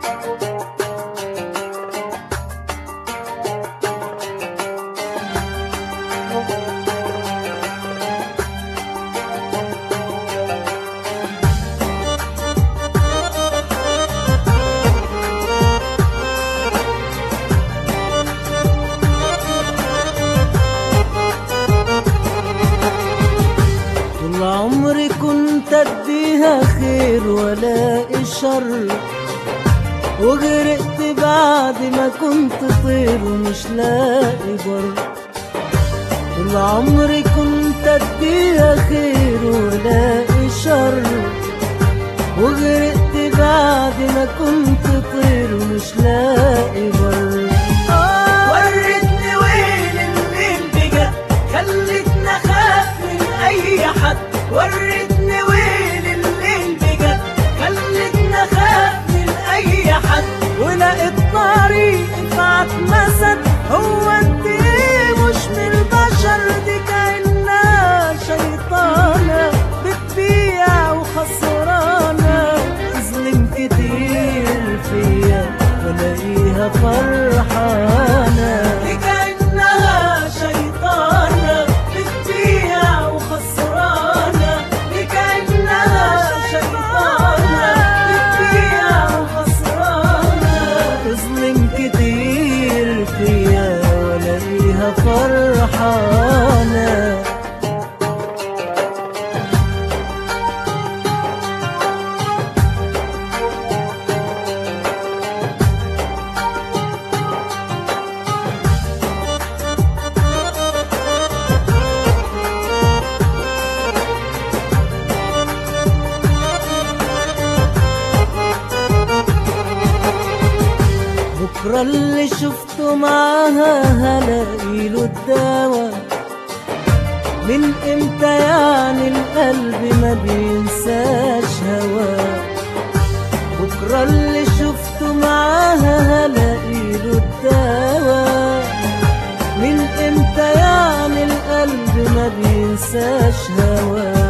طول عمري كنت اديها خير ولا شر وغرقت بعد ما كنت طير ومش لاقي بر طول عمري كنت اديها خير ولا شر وغرقت بعد ما كنت طير ومش لاقي بر ورتني وين الليل بجد خلتني اخاف من اي حد ورتني وين الليل بجد خلتني اخاف من اي حد ولقيت طريقي فاتمسد هو انت ايه مش من البشر دي كأنها شيطانة بتبيع وخسرانة تظلم كتير فيا ولاقيها فرحانة دي كأنها شيطانة بتبيع وخسرانة دي كأنها شيطانة بتبيع وخسرانة تظلم كتير فيا ولاقيها فرحانة بكرة اللي شفته معاها هلاقي له الدواء من امتى يعني القلب ما بينساش هواه بكرة اللي شفته معاها هلاقي له الدواء من امتى يعني القلب ما بينساش هواه